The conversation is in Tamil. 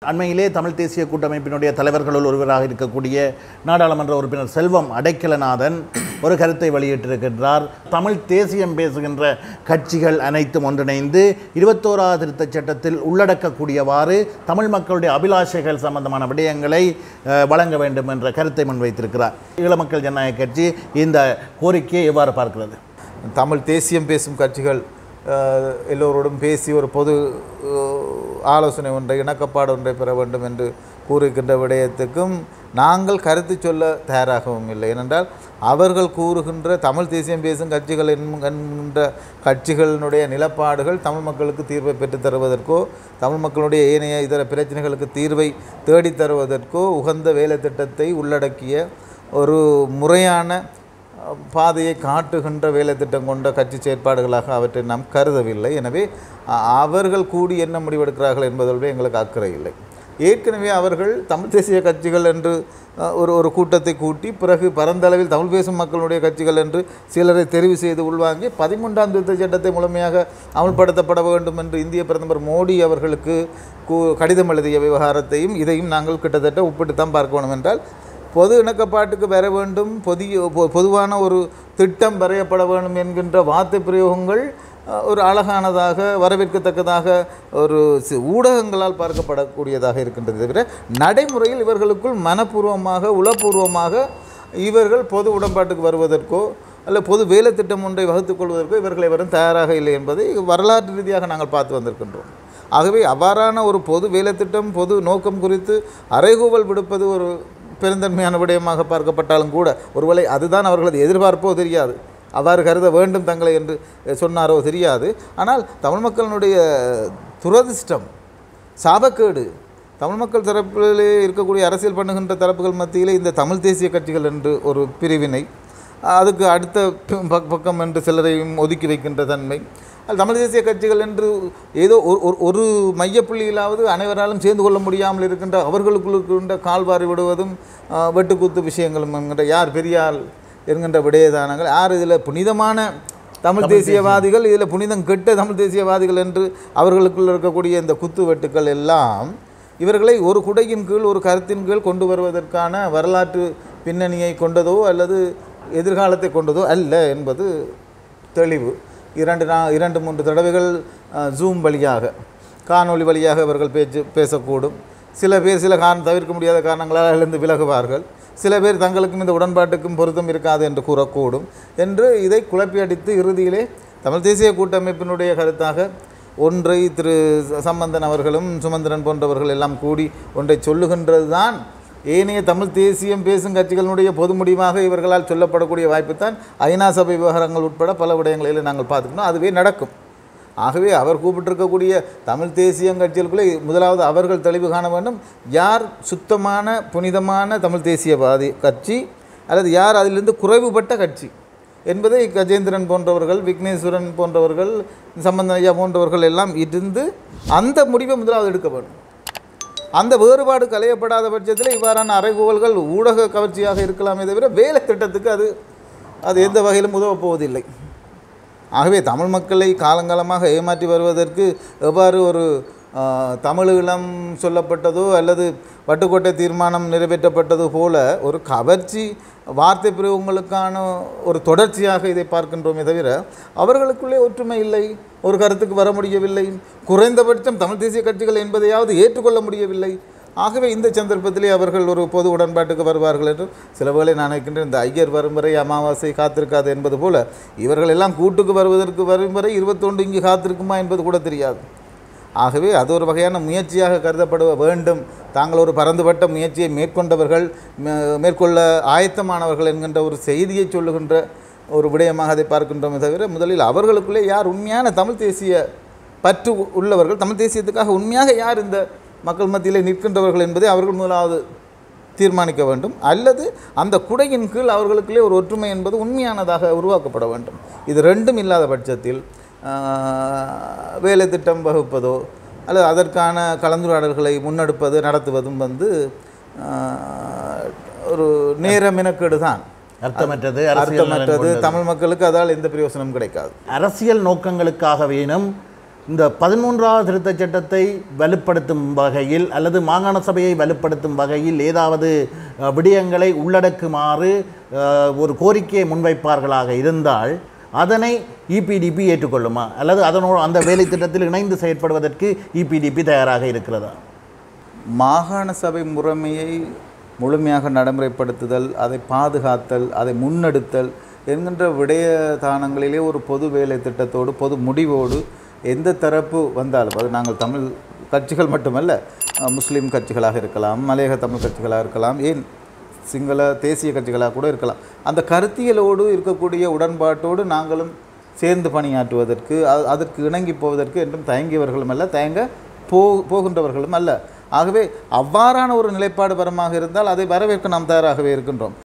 அண்மையிலே தமிழ் தேசிய கூட்டமைப்பினுடைய தலைவர்களுள் ஒருவராக இருக்கக்கூடிய நாடாளுமன்ற உறுப்பினர் செல்வம் அடைக்கலநாதன் ஒரு கருத்தை வெளியிட்டிருக்கின்றார் தமிழ் தேசியம் பேசுகின்ற கட்சிகள் அனைத்தும் ஒன்றிணைந்து இருபத்தோராவது திருத்தச் சட்டத்தில் உள்ளடக்கக்கூடியவாறு தமிழ் மக்களுடைய அபிலாஷைகள் சம்பந்தமான விடயங்களை அஹ், வழங்க வேண்டும் என்ற கருத்தை முன்வைத்திருக்கிறார் ஈழ மக்கள் ஜனநாயக கட்சி இந்த கோரிக்கையை எவ்வாறு பார்க்கிறது தமிழ் தேசியம் பேசும் கட்சிகள் அஹ், எல்லோரோடும் பேசி ஒரு பொது அஹ், ஆலோசனை ஒன்றை இணக்கப்பாடு ஒன்றை பெற வேண்டும் என்று கூறுகின்ற விடயத்துக்கும் நாங்கள் கருத்து சொல்ல தயாராகவும் இல்லை ஏனென்றால் அவர்கள் கூறுகின்ற தமிழ் தேசியம் பேசும் கட்சிகள் என்கின்ற என்கின்ற கட்சிகளினுடைய நிலப்பாடுகள் தமிழ் மக்களுக்கு தீர்வை பெற்றுத் தருவதற்கோ தமிழ் மக்களுடைய ஏனைய இதர பிரச்சனைகளுக்கு தீர்வை தேடித் தருவதற்கோ உகந்த வேலை திட்டத்தை உள்ளடக்கிய ஒரு முறையான பாதையை காட்டுகின்ற வேலை திட்டம் கொண்ட கட்சி செயற்பாடுகளாக அவற்றை நாம் கருதவில்லை எனவே அ- அவர்கள் கூடி என்ன முடிவெடுக்கிறார்கள் என்பதில் எங்களுக்கு அக்கறை இல்லை ஏற்கனவே அவர்கள் தமிழ் தேசிய கட்சிகள் என்று அ, ஒரு ஒரு கூட்டத்தை கூட்டி பிறகு பரந்தளவில் தமிழ் பேசும் மக்களுடைய கட்சிகள் என்று சிலரை தெரிவு செய்து உள்வாங்கி பதிமூன்றாம் திருத்த சட்டத்தை முழுமையாக அமல்படுத்தப்பட வேண்டும் என்று இந்திய பிரதமர் மோடி அவர்களுக்கு கூ- கடிதம் எழுதிய விவகாரத்தையும் இதையும் நாங்கள் கிட்டத்தட்ட ஒப்பிட்டு தான் பார்க்க வேண்டும் என்றால் பொது இணக்கப்பாட்டுக்கு வர வேண்டும் பொதிய பொ- பொதுவான ஒரு திட்டம் வரையப்பட வேண்டும் என்கின்ற வார்த்தை பிரயோகங்கள் அஹ், ஒரு அழகானதாக வரவேற்கத்தக்கதாக ஒரு சி- ஊடகங்களால் பார்க்கப்படக்கூடியதாக இருக்கின்றது தவிர நடைமுறையில் இவர்களுக்குள் மனப்பூர்வமாக உளப்பூர்வமாக இவர்கள் பொது உடன்பாட்டுக்கு வருவதற்கோ அல்ல பொது வேலை திட்டம் ஒன்றை வகுத்துக் கொள்வதற்கோ இவர்கள் எவரும் தயாராக இல்லை என்பதை வரலாற்று ரீதியாக நாங்கள் பார்த்து வந்திருக்கின்றோம் ஆகவே அவ்வாறான ஒரு பொது வேலை திட்டம் பொது நோக்கம் குறித்து அறைகூவல் விடுப்பது ஒரு பெருந்தன்மையான விடயமாக பார்க்கப்பட்டாலும் கூட ஒருவேளை அதுதான் அவர்களது எதிர்பார்ப்போ தெரியாது அவ்வாறு கருத வேண்டும் தங்களை என்று சொன்னாரோ தெரியாது ஆனால் தமிழ் மக்களினுடைய துரதிர்ஷ்டம் சாபக்கேடு தமிழ் மக்கள் தரப்பிலே இருக்கக்கூடிய அரசியல் பண்ணுகின்ற தரப்புகள் மத்தியிலே இந்த தமிழ் தேசிய கட்சிகள் என்று ஒரு பிரிவினை அதுக்கு அடுத்த பக்- பக்கம் என்று சிலரையும் ஒதுக்கி வைக்கின்ற தன்மை அது தமிழ் தேசிய கட்சிகள் என்று ஏதோ ஒரு ஒரு- ஒரு மையப்புள்ளியிலாவது அனைவராலும் சேர்ந்து கொள்ள முடியாமல் இருக்கின்ற அவர்களுக்குள் இருக்கின்ற கால்வாரி விடுவதும் ஆ, வெட்டுக்குத்து விஷயங்களும் என்கின்ற யார் பெரியார் என்கின்ற விடயதானங்கள் யார் இதில் புனிதமான தமிழ் தேசியவாதிகள் இதில் புனிதம் கெட்ட தமிழ் தேசியவாதிகள் என்று அவர்களுக்குள் இருக்கக்கூடிய இந்த குத்து வெட்டுக்கள் எல்லாம் இவர்களை ஒரு குடையின் கீழ் ஒரு கருத்தின் கீழ் கொண்டு வருவதற்கான வரலாற்று பின்னணியை கொண்டதோ அல்லது எதிர்காலத்தை கொண்டதோ அல்ல என்பது தெளிவு இரண்டு நா இரண்டு மூன்று தடவைகள் ஜூம் வழியாக காணொளி வழியாக இவர்கள் பேச்சு பேசக்கூடும் சில பேர் சில காரணம் தவிர்க்க முடியாத காரணங்களால் எழுந்து விலகுவார்கள் சில பேர் தங்களுக்கும் இந்த உடன்பாட்டுக்கும் பொருத்தம் இருக்காது என்று கூறக்கூடும் என்று இதை குழப்பி அடித்து இறுதியிலே தமிழ் தேசிய கூட்டமைப்பினுடைய கருத்தாக ஒன்றை திரு சம்பந்தன் அவர்களும் சுமந்திரன் போன்றவர்கள் எல்லாம் கூடி ஒன்றை சொல்லுகின்றது தான் ஏனைய தமிழ் தேசியம் பேசும் கட்சிகளுடைய பொது முடிவாக இவர்களால் சொல்லப்படக்கூடிய வாய்ப்பு தான் ஐநா சபை விவகாரங்கள் உட்பட பல விடயங்களில் நாங்கள் பார்த்துக்கணும் அதுவே நடக்கும் ஆகவே அவர் கூப்பிட்டிருக்கக்கூடிய தமிழ் தேசியம் கட்சிகளுக்குள்ளே முதலாவது அவர்கள் தெளிவு காண வேண்டும் யார் சுத்தமான புனிதமான தமிழ் தேசியவாதி கட்சி அல்லது யார் அதிலிருந்து குறைவுபட்ட கட்சி என்பதை கஜேந்திரன் போன்றவர்கள் விக்னேஸ்வரன் போன்றவர்கள் சம்பந்தன் ஐயா போன்றவர்கள் எல்லாம் இருந்து அந்த முடிவை முதலாவது எடுக்க வேண்டும் அந்த வேறுபாடு களையப்படாத பட்சத்தில் இவ்வாறான அறைகூவல்கள் ஊடக கவர்ச்சியாக இருக்கலாமே தவிர வேலை திட்டத்துக்கு அது அது எந்த வகையிலும் உதவப் போவதில்லை ஆகவே தமிழ் மக்களை காலங்காலமாக ஏமாற்றி வருவதற்கு எவ்வாறு ஒரு ஆ, தமிழீழம் சொல்லப்பட்டதோ அல்லது வட்டுக்கோட்டை தீர்மானம் நிறைவேற்றப்பட்டது போல ஒரு கவர்ச்சி வார்த்தை பிரயோகங்களுக்கான ஒரு தொடர்ச்சியாக இதை பார்க்கின்றோமே தவிர அவர்களுக்குள்ளே ஒற்றுமை இல்லை ஒரு கருத்துக்கு வர முடியவில்லை குறைந்தபட்சம் தமிழ் தேசிய கட்சிகள் என்பதையாவது ஏற்றுக்கொள்ள முடியவில்லை ஆகவே இந்த சந்தர்ப்பத்திலே அவர்கள் ஒரு பொது உடன்பாட்டுக்கு வருவார்கள் என்று சில வேளை நான் நினைக்கின்றேன் இந்த ஐயர் வரும் வரை அமாவாசை காத்திருக்காது என்பது போல இவர்கள் எல்லாம் கூட்டுக்கு வருவதற்கு வரும் வரை இருபத்தொன்று இங்கு காத்திருக்குமா என்பது கூட தெரியாது ஆகவே அது ஒரு வகையான முயற்சியாக கருதப்பட வேண்டும் தாங்கள் ஒரு பரந்துபட்ட முயற்சியை மேற்கொண்டவர்கள் மே- மேற்கொள்ள ஆயத்தமானவர்கள் என்கின்ற ஒரு செய்தியை சொல்லுகின்ற ஒரு விடயமாக அதை பார்க்கின்றோமே தவிர முதலில் அவர்களுக்குள்ளே யார் உண்மையான தமிழ் தேசிய பற்று உள்ளவர்கள் தமிழ் தேசியத்துக்காக உண்மையாக யார் இந்த மக்கள் மத்தியிலே நிற்கின்றவர்கள் என்பதை அவர்கள் முதலாவது தீர்மானிக்க வேண்டும் அல்லது அந்த குடையின் கீழ் அவர்களுக்குள்ளே ஒரு ஒற்றுமை என்பது உண்மையானதாக உருவாக்கப்பட வேண்டும் இது ரெண்டும் இல்லாத பட்சத்தில் ஆஹ், வேலை திட்டம் வகுப்பதோ அல்லது அதற்கான கலந்துரையாடல்களை முன்னெடுப்பது நடத்துவதும் வந்து ஆஹ், ஒரு நேர மெனக்கேடு தான் அர்த்தமற்றது அரசியல் நலன் அர்த்தமற்றது கொண்டது. தமிழ் மக்களுக்கு அதால் எந்த பிரயோசனமும் கிடைக்காது அரசியல் நோக்கங்களுக்காக வேணும் இந்த பதிமூன்றாவது திருத்தச் சட்டத்தை வலுப்படுத்தும் வகையில் அல்லது மாகாண சபையை வலுப்படுத்தும் வகையில் ஏதாவது அஹ், விடயங்களை உள்ளடக்குமாறு அஹ், ஒரு கோரிக்கையை முன்வைப்பார்களாக இருந்தால் அதனை இபிடிபி ஏற்றுக்கொள்ளுமா அல்லது அதனோடு அந்த வேலை திட்டத்தில் இணைந்து செயற்படுவதற்கு இபிடிபி தயாராக இருக்கிறதா மாகாண சபை முறைமையை முழுமையாக நடைமுறைப்படுத்துதல் அதை பாதுகாத்தல் அதை முன்னெடுத்தல் என்கின்ற விடய தானங்களிலே ஒரு பொது வேலை திட்டத்தோடு பொது முடிவோடு எந்த தரப்பு வந்தாலும் அது நாங்கள் தமிழ் கட்சிகள் மட்டுமல்ல அஹ், முஸ்லீம் கட்சிகளாக இருக்கலாம் மலையக தமிழ் கட்சிகளாக இருக்கலாம் ஏன் சிங்கள தேசிய கட்சிகளாக கூட இருக்கலாம் அந்த கருத்தியலோடு இருக்கக்கூடிய உடன்பாட்டோடு நாங்களும் சேர்ந்து பணியாற்றுவதற்கு அ- அதற்கு இணங்கி போவதற்கு என்றும் தயங்கியவர்களும் அல்ல தயங்க போ போகின்றவர்களும் அல்ல ஆகவே அவ்வாறான ஒரு நிலைப்பாடு வரமாக இருந்தால் அதை வரவேற்க நாம் தயாராகவே இருக்கின்றோம்